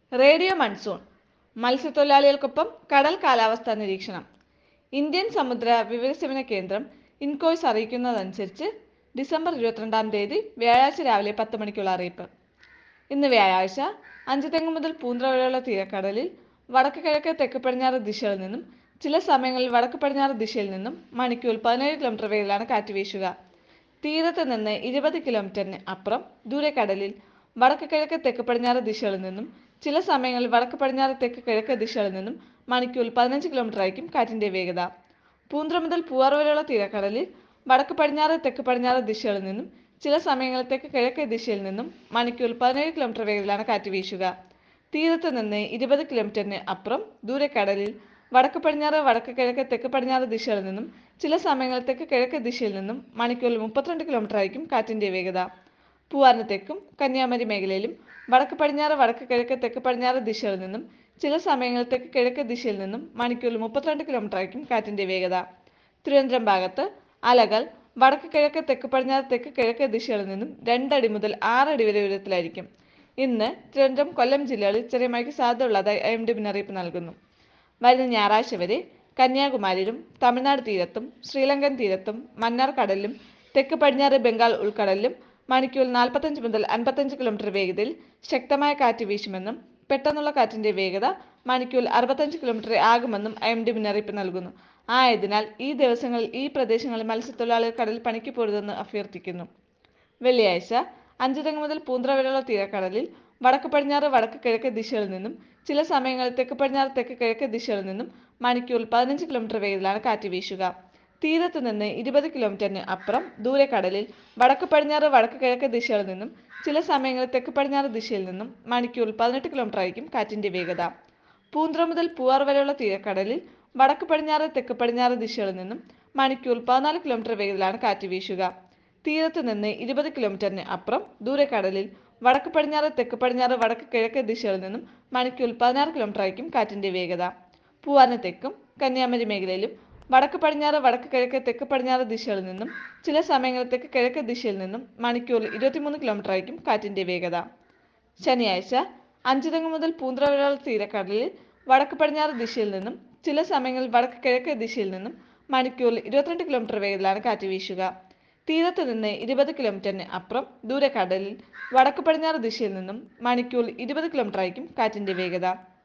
radio monsoon മത്സ്യത്തൊഴിലാളികൾക്കൊപ്പം കടൽ കാലാവസ്ഥാ നിരീക്ഷണം ഇന്ത്യൻ സമുദ്ര വിവരസേവന കേന്ദ്രം ഇൻകോയ്സ് അറിയിക്കുന്നതനുസരിച്ച് ഡിസംബർ ഇരുപത്തിരണ്ടാം തീയതി വ്യാഴാഴ്ച രാവിലെ പത്ത് മണിക്കുള്ള അറിയിപ്പ് ഇന്ന് വ്യാഴാഴ്ച അഞ്ചുതെങ്ങ് മുതൽ പൂന്ത്ര വരെയുള്ള തീരക്കടലിൽ വടക്ക് കിഴക്ക് തെക്ക് പടിഞ്ഞാറ് ദിശകളിൽ നിന്നും ചില സമയങ്ങളിൽ വടക്ക് പടിഞ്ഞാറ് ദിശയിൽ നിന്നും മണിക്കൂറിൽ പതിനേഴ് കിലോമീറ്റർ വേഗത്തിലാണ് കാറ്റ് വീശുക തീരത്ത് നിന്ന് ഇരുപത് കിലോമീറ്ററിന് അപ്പുറം ദൂരെ കടലിൽ വടക്ക് കിഴക്ക് തെക്ക് പടിഞ്ഞാറ് ദിശകളിൽ നിന്നും ചില സമയങ്ങളിൽ വടക്ക് പടിഞ്ഞാറ് തെക്ക് കിഴക്ക് ദിശകളിൽ നിന്നും മണിക്കൂറിൽ പതിനഞ്ച് കിലോമീറ്റർ ആയിരിക്കും കാറ്റിന്റെ വേഗത പൂന്ത്ര മുതൽ പൂവാർ വരെയുള്ള തീരക്കടലിൽ വടക്ക് പടിഞ്ഞാറ് തെക്ക് പടിഞ്ഞാറ് ദിശകളിൽ നിന്നും ചില സമയങ്ങളിൽ തെക്ക് കിഴക്ക് ദിശയിൽ നിന്നും മണിക്കൂറിൽ പതിനേഴ് കിലോമീറ്റർ വേഗത്തിലാണ് കാറ്റ് വീശുക തീരത്ത് നിന്ന് ഇരുപത് കിലോമീറ്ററിന് അപ്പുറം ദൂരെ കടലിൽ വടക്ക് പടിഞ്ഞാറ് വടക്ക് കിഴക്ക് തെക്ക് പടിഞ്ഞാറ് ദിശകളിൽ നിന്നും ചില സമയങ്ങളിൽ തെക്ക് കിഴക്ക് ദിശയിൽ നിന്നും മണിക്കൂറിൽ മുപ്പത്തിരണ്ട് കിലോമീറ്റർ ആയിരിക്കും കാറ്റിന്റെ വേഗത പൂവാറിന് തെക്കും കന്യാകുമാരി മേഖലയിലും വടക്ക് പടിഞ്ഞാറ് വടക്ക് കിഴക്ക് തെക്ക് പടിഞ്ഞാറ് ദിശകളിൽ നിന്നും ചില സമയങ്ങളിൽ തെക്ക് കിഴക്ക് ദിശയിൽ നിന്നും മണിക്കൂറിൽ മുപ്പത്തിരണ്ട് കിലോമീറ്റർ ആയിരിക്കും കാറ്റിന്റെ വേഗത തിരുവനന്തപുരം ഭാഗത്ത് അലകൾ വടക്ക് കിഴക്ക് തെക്ക് പടിഞ്ഞാറ് തെക്ക് കിഴക്ക് ദിശകളിൽ നിന്നും രണ്ടടി മുതൽ ആറടി വരെ ഉയരത്തിലായിരിക്കും ഇന്ന് തിരുവനന്തപുരം കൊല്ലം ജില്ലകളിൽ ചെറിയ മഴയ്ക്ക് സാധ്യതയുള്ളതായി ഐ എം ഡി മുന്നറിയിപ്പ് നൽകുന്നു വരുന്ന ഞായറാഴ്ച വരെ കന്യാകുമാരിയിലും തമിഴ്നാട് തീരത്തും ശ്രീലങ്കൻ തീരത്തും മന്നാർ കടലിലും തെക്ക് പടിഞ്ഞാറ് ബംഗാൾ ഉൾക്കടലിലും മണിക്കൂറിൽ നാൽപ്പത്തഞ്ച് മുതൽ അൻപത്തഞ്ച് കിലോമീറ്റർ വേഗതയിൽ ശക്തമായ കാറ്റ് വീശുമെന്നും പെട്ടെന്നുള്ള കാറ്റിന്റെ വേഗത മണിക്കൂറിൽ അറുപത്തഞ്ച് കിലോമീറ്റർ ആകുമെന്നും ഐ എം ഡി മുന്നറിയിപ്പ് നൽകുന്നു ആയതിനാൽ ഈ ദിവസങ്ങളിൽ ഈ പ്രദേശങ്ങളിൽ മത്സ്യത്തൊഴിലാളികൾ കടലിൽ പണിക്ക് പോരുതെന്ന് അഭ്യർത്ഥിക്കുന്നു വെള്ളിയാഴ്ച അഞ്ചുതെങ്ങ് മുതൽ പൂന്ത്ര വരെയുള്ള തീരക്കടലിൽ വടക്ക് പടിഞ്ഞാറ് വടക്ക് കിഴക്ക് ദിശകളിൽ നിന്നും ചില സമയങ്ങളിൽ തെക്ക് പടിഞ്ഞാറ് തെക്ക് കിഴക്ക് ദിശകളിൽ നിന്നും മണിക്കൂറിൽ പതിനഞ്ച് കിലോമീറ്റർ വേഗത്തിലാണ് കാറ്റ് വീശുക തീരത്ത് നിന്ന് ഇരുപത് കിലോമീറ്ററിന് അപ്പുറം ദൂരെ കടലിൽ വടക്ക് പടിഞ്ഞാറ് വടക്ക് കിഴക്ക് ദിശകളിൽ നിന്നും ചില സമയങ്ങളിൽ തെക്ക് പടിഞ്ഞാറ് ദിശയിൽ നിന്നും മണിക്കൂറിൽ പതിനെട്ട് കിലോമീറ്റർ ആയിരിക്കും കാറ്റിന്റെ വേഗത പൂന്ത്ര മുതൽ പൂവാർ വരെയുള്ള തീരക്കടലിൽ വടക്ക് പടിഞ്ഞാറ് തെക്ക് പടിഞ്ഞാറ് ദിശകളിൽ നിന്നും മണിക്കൂറിൽ പതിനാല് കിലോമീറ്റർ വേഗത്തിലാണ് കാറ്റ് വീശുക തീരത്ത് നിന്ന് ഇരുപത് കിലോമീറ്ററിന് അപ്പുറം ദൂരെ കടലിൽ വടക്ക് പടിഞ്ഞാറ് തെക്ക് പടിഞ്ഞാറ് വടക്ക് കിഴക്ക് ദിശകളിൽ നിന്നും മണിക്കൂറിൽ പതിനാറ് കിലോമീറ്റർ ആയിരിക്കും കാറ്റിന്റെ വേഗത പൂവാറിന് തെക്കും കന്യാകുമാരി മേഖലയിലും വടക്ക് പടിഞ്ഞാറ് വടക്ക് കിഴക്ക് തെക്ക് പടിഞ്ഞാറ് ദിശകളിൽ നിന്നും ചില സമയങ്ങളിൽ തെക്ക് കിഴക്ക് ദിശയിൽ നിന്നും മണിക്കൂറിൽ ഇരുപത്തിമൂന്ന് കിലോമീറ്റർ ആയിരിക്കും കാറ്റിന്റെ വേഗത ശനിയാഴ്ച അഞ്ചുതെങ്ങ് മുതൽ പൂന്ത്ര വരെയുള്ള തീരക്കടലിൽ വടക്ക് പടിഞ്ഞാറ് ദിശയിൽ നിന്നും ചില സമയങ്ങളിൽ വടക്ക് കിഴക്ക് ദിശയിൽ നിന്നും മണിക്കൂറിൽ ഇരുപത്തിരണ്ട് കിലോമീറ്റർ വേഗത്തിലാണ് കാറ്റ് വീശുക തീരത്ത് നിന്ന് ഇരുപത് കിലോമീറ്ററിന് അപ്പുറം ദൂരെ കടലിൽ വടക്ക് പടിഞ്ഞാറ് ദിശയിൽ നിന്നും മണിക്കൂറിൽ ഇരുപത് കിലോമീറ്റർ ആയിരിക്കും കാറ്റിന്റെ വേഗത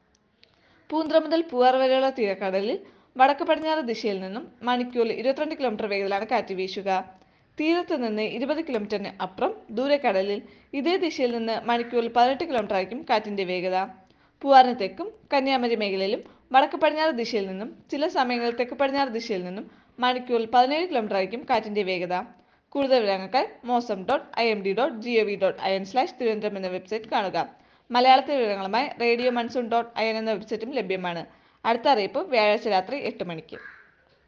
പൂന്ത്ര മുതൽ പൂവാർ വരെയുള്ള തീരക്കടലിൽ വടക്ക് പടിഞ്ഞാറ് ദിശയിൽ നിന്നും മണിക്കൂറിൽ ഇരുപത്തിരണ്ട് കിലോമീറ്റർ വേഗത്തിലാണ് കാറ്റ് വീശുക തീരത്ത് നിന്ന് ഇരുപത് കിലോമീറ്ററിന് അപ്പുറം ദൂരെ കടലിൽ ഇതേ ദിശയിൽ നിന്ന് മണിക്കൂറിൽ പതിനെട്ട് കിലോമീറ്റർ ആയിരിക്കും കാറ്റിന്റെ വേഗത പൂവാറിന് തെക്കും കന്യാകുമാരി മേഖലയിലും വടക്ക് പടിഞ്ഞാറ് ദിശയിൽ നിന്നും ചില സമയങ്ങളിൽ തെക്ക് പടിഞ്ഞാറ് ദിശയിൽ നിന്നും മണിക്കൂറിൽ പതിനേഴ് കിലോമീറ്റർ ആയിരിക്കും കാറ്റിന്റെ വേഗത കൂടുതൽ വിവരങ്ങൾക്കായി mausam dot I M D dot G O V dot I N slash Thiruvananthapuram എന്ന വെബ്സൈറ്റ് കാണുക മലയാളത്തിലെ വിവരങ്ങളുമായി radio monsoon dot I N എന്ന വെബ്സൈറ്റും ലഭ്യമാണ് അടുത്ത അറിയിപ്പ് വ്യാഴാഴ്ച രാത്രി എട്ട് മണിക്ക്